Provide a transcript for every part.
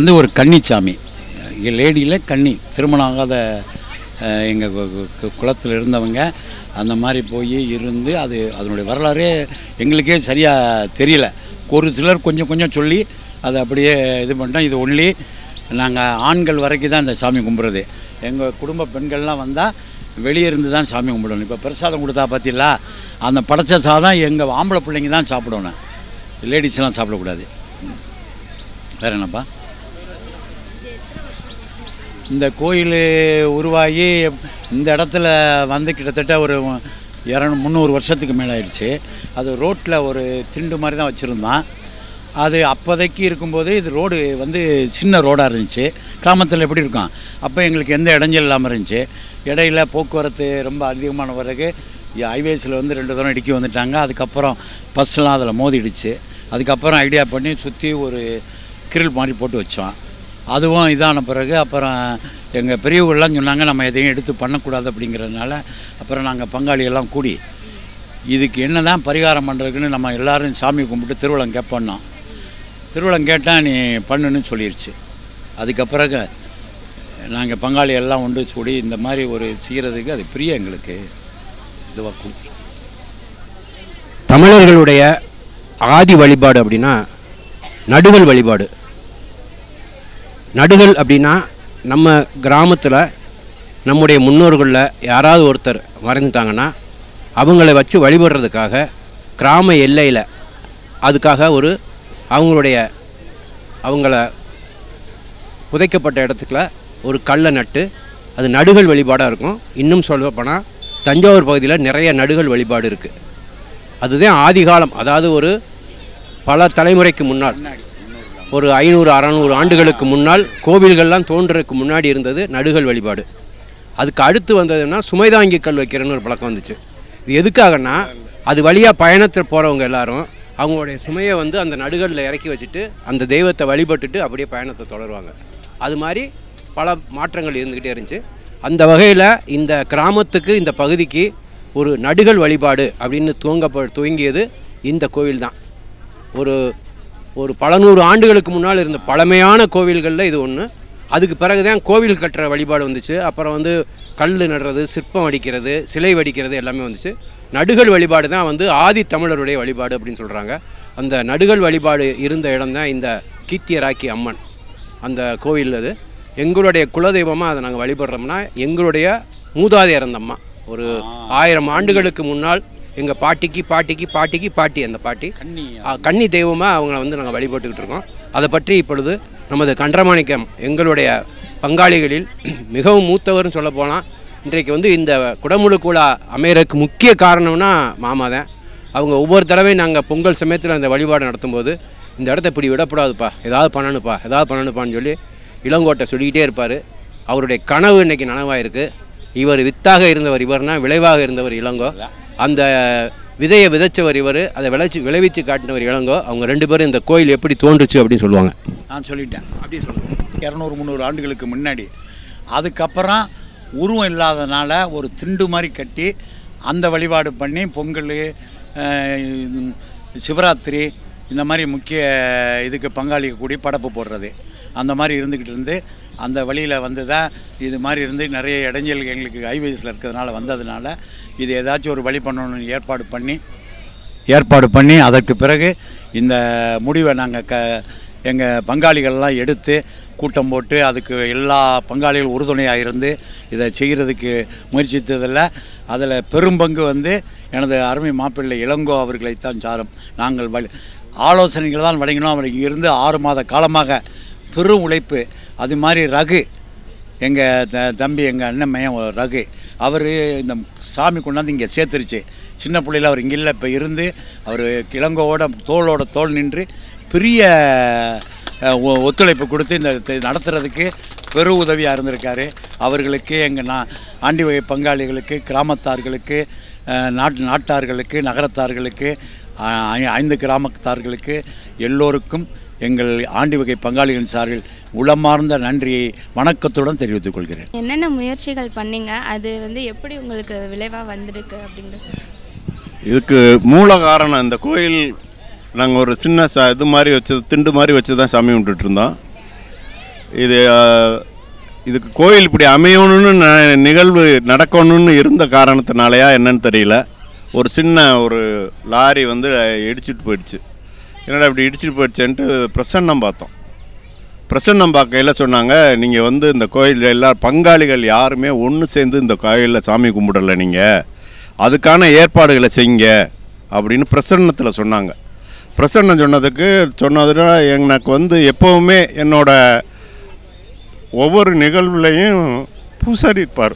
வந்து ஒரு கன்னிச்சாமி லேடியில் கன்னி திருமணம் ஆகாத எங்கள் குளத்தில் இருந்தவங்க அந்த மாதிரி போய் இருந்து அது அதனுடைய வரலாறே எங்களுக்கே சரியாக தெரியல ஒரு சிலர் கொஞ்சம் கொஞ்சம் சொல்லி அதை அப்படியே இது பண்ணிட்டோம் இது ஒன்லி நாங்கள் ஆண்கள் வரைக்கும் தான் இந்த சாமி கும்பிட்றது எங்கள் குடும்ப பெண்கள்லாம் வந்தால் வெளியே இருந்து தான் சாமி கும்பிடணும் இப்போ பிரசாதம் கொடுத்தா பார்த்தீங்களா அந்த படைச்ச சாதம் எங்கள் ஆம்பளை பிள்ளைங்க தான் சாப்பிடணும் லேடிஸ்லாம் சாப்பிடக்கூடாது ம். வேற என்னப்பா இந்த கோயில் உருவாகி இந்த இடத்துல வந்து கிட்டத்தட்ட ஒரு இரநூ முந்நூறு வருஷத்துக்கு மேலே ஆயிடுச்சு அது ரோட்டில் ஒரு திண்டு மாதிரி தான் வச்சுருந்தான் அது அப்போதைக்கு இருக்கும்போது இது ரோடு வந்து சின்ன ரோடாக இருந்துச்சு கிராமத்தில் எப்படி இருக்கும் அப்போ எங்களுக்கு எந்த இடைஞ்சல் இல்லாமல் இருந்துச்சு இடையில போக்குவரத்து ரொம்ப அதிகமான பிறகு ஹைவேஸில் வந்து ரெண்டு தூரம் இடுக்கி வந்துட்டாங்க அதுக்கப்புறம் பஸ்லாம் அதில் மோதிடுச்சு அதுக்கப்புறம் ஐடியா பண்ணி சுற்றி ஒரு கிரில் மாதிரி போட்டு வச்சோம் அதுவும் இதான பிறகு அப்புறம் எங்கள் பெரியவங்கள்லாம் சொன்னாங்க நம்ம எதையும் எடுத்து பண்ணக்கூடாது அப்படிங்கிறதுனால அப்புறம் நாங்கள் பங்காளியெல்லாம் கூடி இதுக்கு என்ன தான் பரிகாரம் பண்ணுறதுக்குன்னு நம்ம எல்லாரும் சாமி கும்பிட்டு திருவிழம் கேட்போன்னோம் திருவிழம் கேட்டால் நீ பண்ணுன்னு சொல்லிருச்சு அதுக்கப்பிறகு நாங்கள் பங்காளி எல்லாம் ஒன்று கூடி இந்த மாதிரி ஒரு செய்கிறதுக்கு அது பிரிய எங்களுக்கு இதுவாக கொடுத்துரு தமிழர்களுடைய ஆதி வழிபாடு அப்படின்னா நடுகள் வழிபாடு நடுகள் அப்படின்னா நம்ம கிராமத்தில் நம்முடைய முன்னோர்களில் யாராவது ஒருத்தர் மறைந்துட்டாங்கன்னா அவங்கள வச்சு வழிபடுறதுக்காக கிராம எல்லையில் அதுக்காக ஒரு அவங்களுடைய அவங்கள புதைக்கப்பட்ட இடத்துக்குள்ள ஒரு கல்லை நட்டு அது நடுகள் வழிபாடாக இருக்கும் இன்னும் சொல்ல போனால் தஞ்சாவூர் பகுதியில் நிறைய நடுகள் வழிபாடு இருக்குது அதுதான் ஆதிகாலம் அதாவது ஒரு பல தலைமுறைக்கு முன்னால் ஒரு ஐநூறு அறநூறு ஆண்டுகளுக்கு முன்னால் கோவில்கள்லாம் தோன்றதுக்கு முன்னாடி இருந்தது நடுகள் வழிபாடு அதுக்கு அடுத்து வந்ததுன்னா சுமைதாங்கி கல் வைக்கிறேன்னு ஒரு பழக்கம் வந்துச்சு இது எதுக்காகன்னா அது வழியாக பயணத்தில் போகிறவங்க எல்லாரும் அவங்களுடைய சுமையை வந்து அந்த நடுகளில் இறக்கி வச்சுட்டு அந்த தெய்வத்தை வழிபட்டுட்டு அப்படியே பயணத்தை தொடருவாங்க அது மாதிரி பல மாற்றங்கள் இருந்துக்கிட்டே இருந்துச்சு அந்த வகையில் இந்த கிராமத்துக்கு இந்த பகுதிக்கு ஒரு நடுகள் வழிபாடு அப்படின்னு துவங்கப்ப துவங்கியது இந்த கோவில் தான் ஒரு ஒரு பல நூறு ஆண்டுகளுக்கு முன்னால் இருந்த பழமையான கோவில்களில் இது ஒன்று அதுக்கு பிறகு தான் கோவில் கட்டுற வழிபாடு வந்துச்சு அப்புறம் வந்து கல் நடுறது சிற்பம் அடிக்கிறது சிலை வடிக்கிறது எல்லாமே வந்துச்சு நடுகள் வழிபாடு தான் வந்து ஆதி தமிழருடைய வழிபாடு அப்படின்னு சொல்கிறாங்க அந்த நடுகள் வழிபாடு இருந்த இடம் தான் இந்த கீத்தியராக்கி அம்மன் அந்த கோவில் அது எங்களுடைய குலதெய்வமாக அதை நாங்கள் வழிபடுறோம்னா எங்களுடைய மூதாதையர் அந்த அம்மா ஒரு ஆயிரம் ஆண்டுகளுக்கு முன்னால் எங்கள் பாட்டிக்கு பாட்டிக்கு பாட்டிக்கு பாட்டி அந்த பாட்டி கன்னி ஆ, கன்னி தெய்வமாக அவங்கள வந்து நாங்கள் வழிபட்டுக்கிட்டு இருக்கோம் அதை பற்றி இப்பொழுது நமது கன்றமாணிக்கம் எங்களுடைய பங்காளிகளில் மிகவும் மூத்தவர்னு சொல்ல போனால் இன்றைக்கு வந்து இந்த குடமுழுக்குழா அமையறதுக்கு முக்கிய காரணம்னா மாமா தான் அவங்க ஒவ்வொரு தடவையும் நாங்கள் பொங்கல் சமயத்தில் அந்த வழிபாடு நடத்தும்போது இந்த இடத்த இப்படி விடக்கூடாதுப்பா ஏதாவது பண்ணணுப்பா ஏதாவது பண்ணணுப்பான்னு சொல்லி இளங்கோட்டை சொல்லிக்கிட்டே இருப்பார் அவருடைய கனவு இன்னைக்கு நனவாயிருக்கு இவர் வித்தாக இருந்தவர் இவர்னா விளைவாக இருந்தவர் இளங்கோ அந்த விதையை விதைச்சவர் இவர் அதை விளைச்சி விளைவிச்சு காட்டினவர் இளங்கோ அவங்க ரெண்டு பேரும் இந்த கோயில் எப்படி தோன்றுச்சு அப்படின்னு சொல்லுவாங்க நான் சொல்லிட்டேன் அப்படி சொல்லுங்கள் இரநூறு முந்நூறு ஆண்டுகளுக்கு முன்னாடி அதுக்கப்புறம் உருவம் இல்லாதனால ஒரு திண்டு மாதிரி கட்டி அந்த வழிபாடு பண்ணி பொங்கல் அஹ், சிவராத்திரி இந்த மாதிரி முக்கிய இதுக்கு பங்காளிக்க கூடி படப்பு போடுறது அந்த மாதிரி இருந்துக்கிட்டு இருந்து அந்த வழியில் வந்து தான் இது மாதிரி இருந்து நிறைய இடைஞ்சல் எங்களுக்கு ஹைவேஸில் இருக்கிறதுனால வந்ததுனால இது ஏதாச்சும் ஒரு வழி பண்ணணும்னு ஏற்பாடு பண்ணி ஏற்பாடு பண்ணி அதற்கு பிறகு இந்த முடிவை நாங்கள் க எங்கள் பங்காளிகள்லாம் எடுத்து கூட்டம் போட்டு அதுக்கு எல்லா பங்காளிகள் உறுதுணையாக இருந்து இதை செய்கிறதுக்கு முயற்சித்ததில் அதில் பெரும்பங்கு வந்து எனது அருமை மாப்பிள்ளை இளங்கோ அவர்களைத்தான் சாரும் நாங்கள் வழி ஆலோசனைகள் தான் வழங்கினோம் அவர் இங்கிருந்து ஆறு மாத காலமாக பெரும் உழைப்பு அது மாதிரி ரகு எங்கள் த தம்பி எங்கள் அண்ணன் மையம் ரகு அவர் இந்த சாமி கொண்டாந்து இங்கே சேர்த்துருச்சு சின்ன பிள்ளையில அவர் இங்கே இல்லை இப்போ இருந்து அவர் இளங்கோவோட தோளோட தோள் நின்று பெரிய அஹ், ஒ- ஒத்துழைப்பு கொடுத்து இந்த த- நடத்துறதுக்கு பெரு உதவியாக இருந்திருக்காரு அவர்களுக்கு எங்கள் நா ஆண்டி வகை பங்காளிகளுக்கு கிராமத்தார்களுக்கு அஹ், நாட்டு நாட்டார்களுக்கு நகரத்தார்களுக்கு அஹ், ஐ- ஐந்து கிராமத்தார்களுக்கு எல்லோருக்கும் எங்கள் ஆண்டி வகை பங்காளிகளின் சார்பில் உளமார்ந்த நன்றியை வணக்கத்துடன் தெரிவித்துக் கொள்கிறேன் என்னென்ன முயற்சிகள் பண்ணீங்க அது வந்து எப்படி உங்களுக்கு விளைவாக வந்திருக்கு அப்படிங்கிற சார் இதுக்கு மூல காரணம் இந்த கோயில் நாங்கள் ஒரு சின்ன ச இது மாதிரி வச்சு திண்டு மாதிரி வச்சு தான் சாமி கும்பிட்டுட்டு இருந்தோம் இது அஹ், இதுக்கு கோயில் இப்படி அமையணும்னு ந- நிகழ்வு நடக்கணும்னு இருந்த காரணத்தினாலயா என்னன்னு தெரியல ஒரு சின்ன ஒரு லாரி வந்து இடிச்சிட்டு போயிடுச்சு என்னடா இப்படி இடிச்சிட்டு போயிடுச்சேன்ட்டு பிரசன்னம் பார்த்தோம் பிரசன்னம் பார்க்கையில் சொன்னாங்க நீங்கள் வந்து இந்த கோயில் எல்லா பங்காளிகள் யாருமே ஒன்று சேர்ந்து இந்த கோயிலில் சாமி கும்பிடலை நீங்கள் அதுக்கான ஏற்பாடுகளை செய்யுங்க அப்படின்னு பிரசன்னத்தில் சொன்னாங்க பிரசன்னம் சொன்னதுக்கு சொன்னதுல எனக்கு வந்து எப்போவுமே என்னோட ஒவ்வொரு நிகழ்வுலையும் பூசாரி இருப்பார்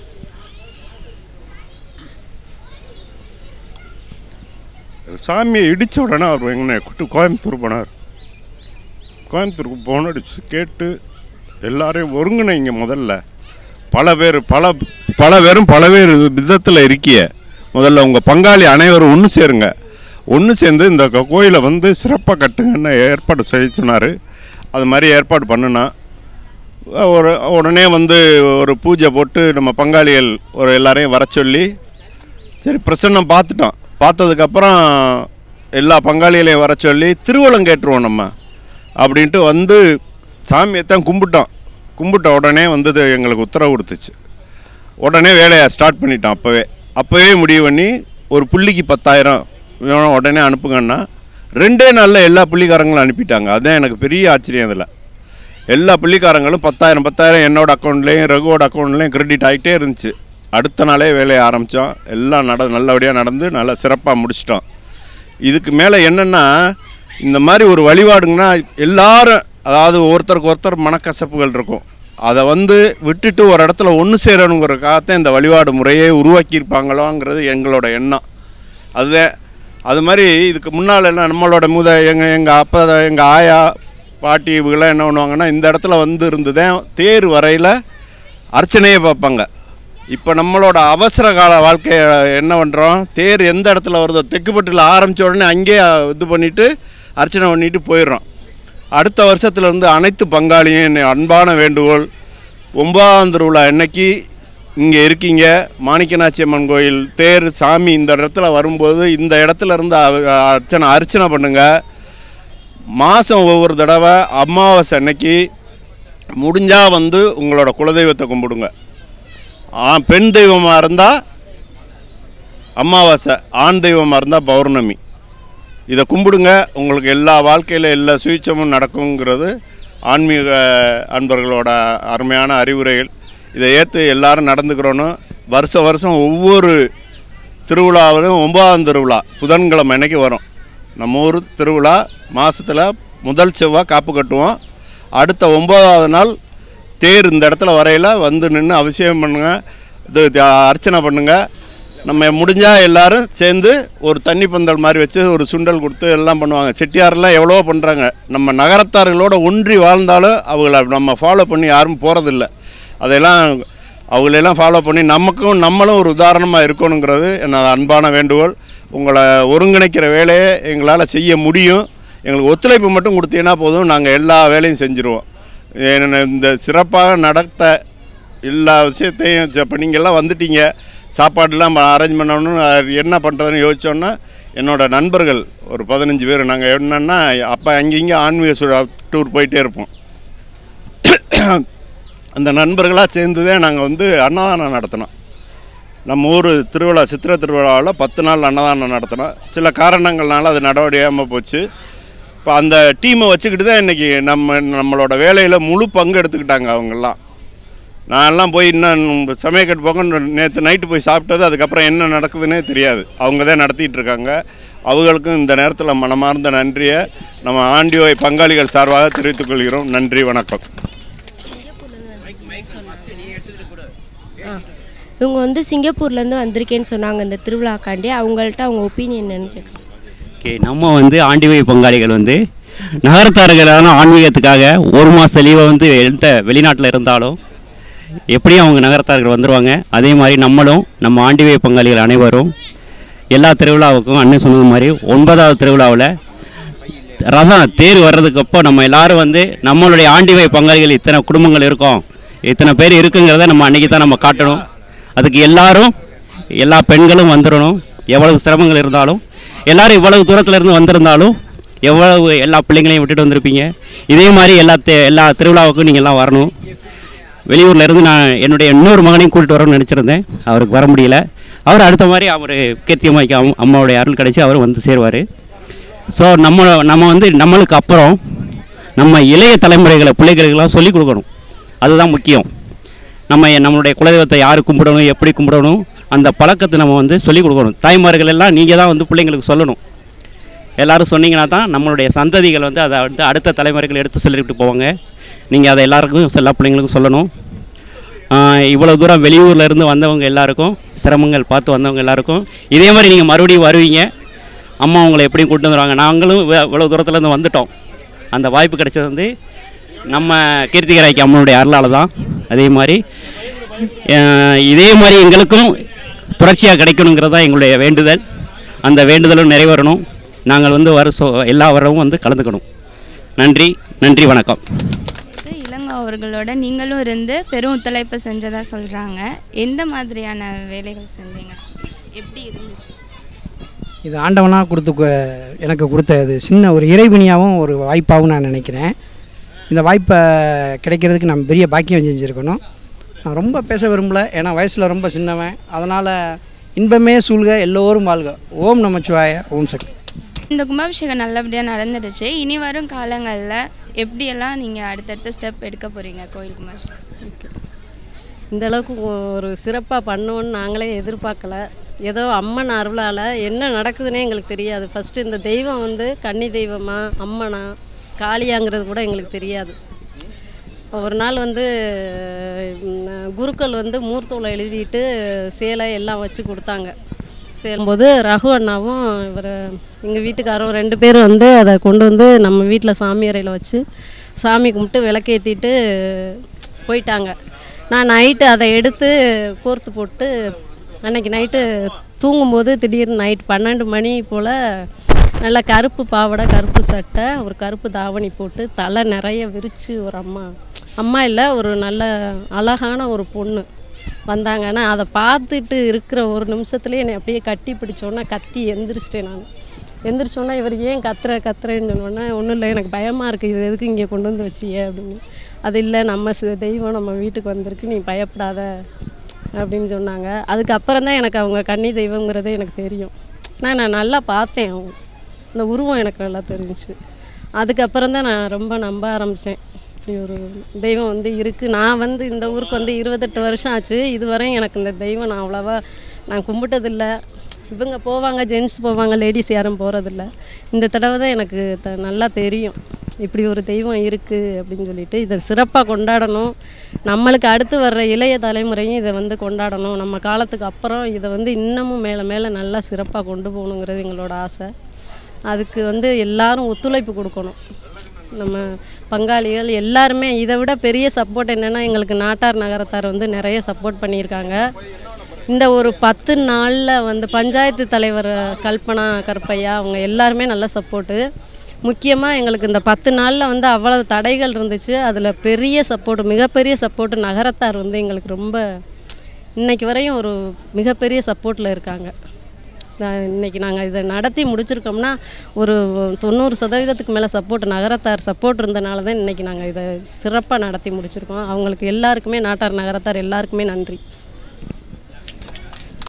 சாமியை இடித்த உடனே அவர் எங்கன்னு கூட்டு கோயம்புத்தூர் போனார் கோயம்புத்தூருக்கு போன அடிச்சு கேட்டு எல்லாரையும் ஒருங்கிணைங்க முதல்ல பல பேர் பல பல பேரும் பல பேர் விதத்தில் இருக்கிய முதல்ல உங்கள் பங்காளி அனைவரும் ஒன்று சேருங்க ஒன்று சேர்ந்து இந்த கோ- கோயிலை வந்து சிறப்பாக கட்டுங்கன்னு ஏற்பாடு செய்ய சொன்னார் அது மாதிரி ஏற்பாடு பண்ணுனா ஒரு உடனே வந்து ஒரு பூஜை போட்டு நம்ம பங்காளிகள் ஒரு எல்லாரையும் வர சொல்லி சரி பிரசன்னம் பார்த்துட்டோம் பார்த்ததுக்கப்புறம் எல்லா பங்காளிகளையும் வர சொல்லி திருவள்ளம் கேட்டுருவோம் நம்ம அப்படின்ட்டு வந்து சாமியை தான் கும்பிட்டோம் கும்பிட்ட உடனே வந்தது எங்களுக்கு உத்தரவு கொடுத்துச்சு உடனே வேலையை ஸ்டார்ட் பண்ணிட்டோம் அப்போவே அப்போவே முடிவு பண்ணி ஒரு புள்ளிக்கு பத்தாயிரம் வேணும் உடனே அனுப்புங்கன்னா ரெண்டே நாளில் எல்லா புள்ளிக்காரங்களும் அனுப்பிட்டாங்க அதுதான் எனக்கு பெரிய ஆச்சரியம் இதில் எல்லா புள்ளிக்காரங்களும் பத்தாயிரம் பத்தாயிரம் என்னோட அக்கௌண்ட்லேயும் ரகுவோட அக்கௌண்ட்லேயும் கிரெடிட் ஆகிட்டே இருந்துச்சு அடுத்த நாளே வேலையை ஆரம்பித்தோம் எல்லாம் நட நல்லபடியாக நடந்து நல்லா சிறப்பாக முடிச்சிட்டோம் இதுக்கு மேலே என்னென்னா இந்த மாதிரி ஒரு வழிபாடுங்கன்னா எல்லாரும் அதாவது ஒருத்தருக்கு ஒருத்தர் மனக்கசப்புகள் இருக்கும் அதை வந்து விட்டுட்டு ஒரு இடத்துல ஒன்று சேரணுங்கிறக்காகத்தான் இந்த வழிபாடு முறையே உருவாக்கியிருப்பாங்களோங்கிறது எங்களோட எண்ணம் அதுதான் அது மாதிரி இதுக்கு முன்னால் என்ன நம்மளோட முத எங்கள் எங்கள் அப்பா எங்கள் ஆயா பாட்டி இவங்கெல்லாம் என்ன பண்ணுவாங்கன்னா இந்த இடத்துல வந்து இருந்துதான் தேர் வரையில் அர்ச்சனையை பார்ப்பாங்க இப்போ நம்மளோட அவசர கால வாழ்க்கையை என்ன பண்ணுறோம் தேர் எந்த இடத்துல வருதோ தெக்குப்பட்டில் ஆரம்பித்த உடனே அங்கேயே இது பண்ணிவிட்டு அர்ச்சனை பண்ணிட்டு போயிடுறோம் அடுத்த வருஷத்துல இருந்து அனைத்து பங்காளியும் என்னை அன்பான வேண்டுகோள் ஒன்பதாம் திருவிழா அன்னைக்கு இங்கே இருக்கீங்க மாணிக்கநாச்சி அம்மன் கோயில் தேர் சாமி இந்த இடத்துல வரும்போது இந்த இடத்துல இருந்து அ- அர்ச்சனை அர்ச்சனை பண்ணுங்க மாதம் ஒவ்வொரு தடவை அமாவாசை அன்னைக்கு முடிஞ்சால் வந்து உங்களோட குலதெய்வத்தை கும்பிடுங்க ஆ பெண் தெய்வமாக இருந்தால் அமாவாசை ஆண் தெய்வமாக இருந்தால் பௌர்ணமி இதை கும்பிடுங்க உங்களுக்கு எல்லா வாழ்க்கையில் எல்லா சுயச்சமும் நடக்குங்கிறது ஆன்மீக அன்பர்களோட அருமையான அறிவுரைகள் இதை ஏற்று எல்லாரும் நடந்துக்கிறோன்னு வருஷ வருஷம் ஒவ்வொரு திருவிழாவிலும் ஒன்பதாம் திருவிழா புதன்கிழமை அன்னைக்கு வரும் நம்ம ஊர் திருவிழா மாதத்தில் முதல் செவ்வாய் காப்பு கட்டுவோம் அடுத்த ஒன்பதாவது நாள் தேர் இந்த இடத்துல வரையில் வந்து நின்று அபிஷேகம் பண்ணுங்க இது இது அர்ச்சனை பண்ணுங்க நம்ம முடிஞ்சால் எல்லாரும் சேர்ந்து ஒரு தண்ணி பந்தல் மாதிரி வச்சு ஒரு சுண்டல் கொடுத்து எல்லாம் பண்ணுவாங்க செட்டியாரெல்லாம் எவ்வளோ பண்ணுறாங்க நம்ம நகரத்தார்களோட ஒன்றி வாழ்ந்தாலும் அவங்கள நம்ம ஃபாலோ பண்ணி யாரும் போகிறதில்ல அதையெல்லாம் அவங்களெல்லாம் ஃபாலோ பண்ணி நமக்கும் நம்மளும் ஒரு உதாரணமாக இருக்கணுங்கிறது என்னோட அன்பான வேண்டுகோள் உங்களை ஒருங்கிணைக்கிற வேலையை எங்களால் செய்ய முடியும் எங்களுக்கு ஒத்துழைப்பு மட்டும் கொடுத்தீங்கன்னா போதும் நாங்கள் எல்லா வேலையும் செஞ்சுருவோம் என்ன இந்த சிறப்பாக நடத்த எல்லா விஷயத்தையும் இப்போ நீங்கள்லாம் வந்துட்டீங்க சாப்பாடுலாம் அரேஞ்ச் பண்ணணும்னு அஹ், என்ன பண்ணுறதுன்னு யோசிச்சோன்னா என்னோட நண்பர்கள் ஒரு பதினஞ்சு பேர் நாங்கள் என்னென்னா அப்போ அங்கங்கே ஆன்மீக சு- டூர் போயிட்டே இருப்போம் அந்த நண்பர்களாக சேர்ந்து தான் நாங்கள் வந்து அன்னதானம் நடத்தினோம் நம்ம ஊர் திருவிழா சித்திரை திருவிழாவில் பத்து நாள் அன்னதானம் நடத்தினோம் சில காரணங்கள்னால அது நடவடிக்காமல் போச்சு இப்போ அந்த டீமை வச்சுக்கிட்டு தான் இன்றைக்கி நம்ம நம்மளோட வேலையில் முழு பங்கு எடுத்துக்கிட்டாங்க அவங்கெல்லாம் நான் எல்லாம் போய் இன்னும் சமயக்கட்டு போக நேற்று நைட்டு போய் சாப்பிட்டது அதுக்கப்புறம் என்ன நடக்குதுன்னே தெரியாது அவங்க தான் நடத்திட்டு இருக்காங்க அவங்களுக்கும் இந்த நேரத்தில் மனமார்ந்த நன்றியை நம்ம ஆண்டியோய் பங்காளிகள் சார்பாக தெரிவித்துக் கொள்கிறோம் நன்றி வணக்கம் இவங்க வந்து சிங்கப்பூர்லேருந்து வந்திருக்கேன்னு சொன்னாங்க இந்த திருவிழாக்காண்டி அவங்கள்ட்ட அவங்க ஒப்பீனியன் என்னன்னு கேட்கலாம் ஓகே நம்ம வந்து ஆண்டிவை பங்காளிகள் வந்து நகரத்தார்களான ஆன்மீகத்துக்காக ஒரு மாத லீவை வந்து எந்த வெளிநாட்டில் இருந்தாலும் எப்படியும் அவங்க நகரத்தார்கள் வந்துடுவாங்க அதே மாதிரி நம்மளும் நம்ம ஆண்டிவை பங்காளிகள் அனைவரும் எல்லா திருவிழாவுக்கும் அண்ணன் சொன்னது மாதிரி ஒன்பதாவது திருவிழாவில் ரதம் தேர் வர்றதுக்கு அப்போ நம்ம எல்லாரும் வந்து நம்மளுடைய ஆண்டிவை பங்காளிகள் இத்தனை குடும்பங்கள் இருக்கோம் இத்தனை பேர் இருக்குங்கிறத நம்ம அன்றைக்கி தான் நம்ம காட்டணும் அதுக்கு எல்லாரும் எல்லா பெண்களும் வந்துடணும் எவ்வளவு சிரமங்கள் இருந்தாலும் எல்லாரும் இவ்வளவு தூரத்துல இருந்து வந்திருந்தாலும் எவ்வளவு எல்லா பிள்ளைங்களையும் விட்டுட்டு வந்திருப்பீங்க இதே மாதிரி எல்லா தே- எல்லா திருவிழாவுக்கும் நீங்கள் எல்லாம் வரணும் வெளியூர்ல இருந்து நான் என்னுடைய இன்னொரு மகனையும் கூட்டிட்டு வரணும்னு நினச்சிருந்தேன் அவருக்கு வர முடியல அவர் அடுத்த மாதிரி அவர் கேத்தியம்மாய்க்கு அம் அம்மாவுடைய அருள் கிடச்சி அவர் வந்து சேருவார் ஸோ நம்ம நம்ம வந்து நம்மளுக்கு அப்புறம் நம்ம இளைய தலைமுறைகளை பிள்ளைகளுக்கெல்லாம் சொல்லிக் கொடுக்கணும் அதுதான் முக்கியம் நம்ம நம்மளுடைய குலதெய்வத்தை யார் கும்பிடணும் எப்படி கும்பிடணும் அந்த பழக்கத்தை நம்ம வந்து சொல்லிக் கொடுக்கணும் தாய்மார்கள் எல்லாம் நீங்கள் தான் வந்து பிள்ளைங்களுக்கு சொல்லணும் எல்லாரும் சொன்னீங்கன்னா தான் நம்மளுடைய சந்ததிகள் வந்து அதை வந்து அடுத்த தலைமுறைகள் எடுத்து சொல்லிட்டு போவாங்க நீங்கள் அதை எல்லாருக்கும் எல்லா பிள்ளைங்களுக்கும் சொல்லணும் ஆஹ் இவ்வளவு தூரம் வெளியூர்ல இருந்து வந்தவங்க எல்லாருக்கும் சிரமங்கள் பார்த்து வந்தவங்க எல்லாருக்கும் இதே மாதிரி நீங்கள் மறுபடியும் வருவீங்க அம்மா உங்களை எப்படியும் கூட்டு வந்துடுவாங்க நாங்களும் இவ்வ- இவ்வளவு தூரத்துலேருந்து வந்துட்டோம் அந்த வாய்ப்பு கிடைச்சது வந்து நம்ம கீர்த்திகராய்க்கு அம்மனுடைய அருளால் தான் அதே மாதிரி ஆஹ் இதே மாதிரி எங்களுக்கும் தொடர்ச்சியாக கிடைக்கணுங்கிறது தான் எங்களுடைய வேண்டுதல் அந்த வேண்டுதலும் நிறைவேறணும் நாங்கள் வந்து வருஷம் எல்லா வரவும் வந்து கலந்துக்கணும் நன்றி நன்றி வணக்கம் இது இளங்கோ அவர்களோட நீங்களும் இருந்து பெரும் ஒத்துழைப்பு செஞ்சதா சொல்கிறாங்க எந்த மாதிரியான வேலைகள் செஞ்சீங்க எப்படி இருந்துச்சு இது ஆண்டவனாக கொடுத்து கு- எனக்கு கொடுத்த இது சின்ன ஒரு இறைவனியாகவும் ஒரு வாய்ப்பாகவும் நான் நினைக்கிறேன் இந்த வாய்ப்பை கிடைக்கிறதுக்கு நம்ம பெரிய பாக்கியம் செஞ்சுருக்கணும் நான் ரொம்ப பேச விரும்பல ஏன்னா வயசில் ரொம்ப சின்னவன் அதனால் இன்பமே சூழ்க எல்லோரும் வாழ்க ஓம் நமச்சிவாய ஓம் சக்தி இந்த கும்பாபிஷேகம் நல்லபடியாக நடந்துடுச்சு இனி வரும் காலங்களில் எப்படியெல்லாம் நீங்கள் அடுத்தடுத்த ஸ்டெப் எடுக்க போகிறீங்க கோயில் கும்பாபிஷேகம் இந்த அளவுக்கு ஒரு சிறப்பாக பண்ணுவோன்னு நாங்களே எதிர்பார்க்கல ஏதோ அம்மன் அருளால் என்ன நடக்குதுன்னே எங்களுக்கு தெரியாது ஃபஸ்ட்டு இந்த தெய்வம் வந்து கன்னி தெய்வமா அம்மனா காளியாங்கிறது கூட எங்களுக்கு தெரியாது ஒரு நாள் வந்து ம், குருக்கள் வந்து மூர்த்தூளை எழுதிட்டு சேலை எல்லாம் வச்சு கொடுத்தாங்க சேரும்போது ரகு அண்ணாவும் இவர் எங்கள் வீட்டுக்காரரும் ரெண்டு பேரும் வந்து அதை கொண்டு வந்து நம்ம வீட்டில் சாமி அறையில் வச்சு சாமி கும்பிட்டு விளக்கேற்றிட்டு போயிட்டாங்க நான் நைட்டு அதை எடுத்து கோர்த்து போட்டு அன்னைக்கு நைட்டு தூங்கும்போது திடீர்னு நைட் பன்னெண்டு மணி போல் நல்ல கருப்பு பாவாடை கருப்பு சட்டை ஒரு கருப்பு தாவணி போட்டு தலை நிறைய விரித்து ஒரு அம்மா அம்மா இல்லை ஒரு நல்ல அழகான ஒரு பொண்ணு வந்தாங்கன்னா அதை பார்த்துட்டு இருக்கிற ஒரு நிமிஷத்துலேயே என்னை அப்படியே கட்டி பிடிச்சோன்னே கத்தி எந்திரிச்சிட்டேன் நான் எந்திரிச்சோன்னே இவர் ஏன் கத்துற கத்துறேன்னு சொன்னோன்னே ஒன்றும் இல்லை எனக்கு பயமாக இருக்குது இது எதுக்கு இங்கே கொண்டு வந்து வச்சியே அப்படின்னு அது இல்லை நம்ம சி- தெய்வம் நம்ம வீட்டுக்கு வந்திருக்கு நீ பயப்படாத அப்படின்னு சொன்னாங்க அதுக்கப்புறம் தான் எனக்கு அவங்க கன்னி தெய்வங்கிறதே எனக்கு தெரியும் நான் நான் நல்லா பார்த்தேன் அவங்க அந்த உருவம் எனக்கு நல்லா தெரிஞ்சுச்சு அதுக்கப்புறம் தான் நான் ரொம்ப நம்ப ஆரம்பித்தேன் இப்படி ஒரு தெய்வம் வந்து இருக்குது நான் வந்து இந்த ஊருக்கு வந்து இருபத்தெட்டு வருஷம் ஆச்சு இதுவரையும் எனக்கு இந்த தெய்வம் நான் அவ்வளோவா நான் கும்பிட்டதில்ல இவங்க போவாங்க ஜென்ஸ் போவாங்க லேடிஸ் யாரும் போகிறதில்ல இந்த தடவை தான் எனக்கு த நல்லா தெரியும் இப்படி ஒரு தெய்வம் இருக்குது அப்படின்னு சொல்லிட்டு இதை சிறப்பாக கொண்டாடணும் நம்மளுக்கு அடுத்து வர்ற இளைய தலைமுறையும் இதை வந்து கொண்டாடணும் நம்ம காலத்துக்கு அப்புறம் இதை வந்து இன்னமும் மேலே மேலே நல்லா சிறப்பாக கொண்டு போகணுங்கிறது எங்களோட ஆசை அதுக்கு வந்து எல்லாரும் ஒத்துழைப்பு கொடுக்கணும் நம்ம பங்காளிகள் எல்லாருமே இதை விட பெரிய சப்போர்ட் என்னென்னா எங்களுக்கு நாட்டார் நகரத்தார் வந்து நிறைய சப்போர்ட் பண்ணியிருக்காங்க இந்த ஒரு பத்து நாளில் வந்து பஞ்சாயத்து தலைவர் கல்பனா கருப்பையா அவங்க எல்லாருமே நல்ல சப்போர்ட்டு முக்கியமாக எங்களுக்கு இந்த பத்து நாளில் வந்து அவ்வளவு தடைகள் இருந்துச்சு அதில் பெரிய சப்போர்ட் மிகப்பெரிய சப்போர்ட் நகரத்தார் வந்து எங்களுக்கு ரொம்ப இன்னைக்கு வரையும் ஒரு மிகப்பெரிய சப்போர்ட்டில் இருக்காங்க நான் இன்னைக்கு நாங்கள் இதை நடத்தி முடிச்சிருக்கோம்னா ஒரு தொண்ணூறு சதவீதத்துக்கு மேலே சப்போர்ட் நகரத்தார் சப்போர்ட் இருந்தனால தான் இன்றைக்கி நாங்கள் இதை சிறப்பாக நடத்தி முடிச்சிருக்கோம் அவங்களுக்கு எல்லாருக்குமே நாட்டார் நகரத்தார் எல்லாருக்குமே நன்றி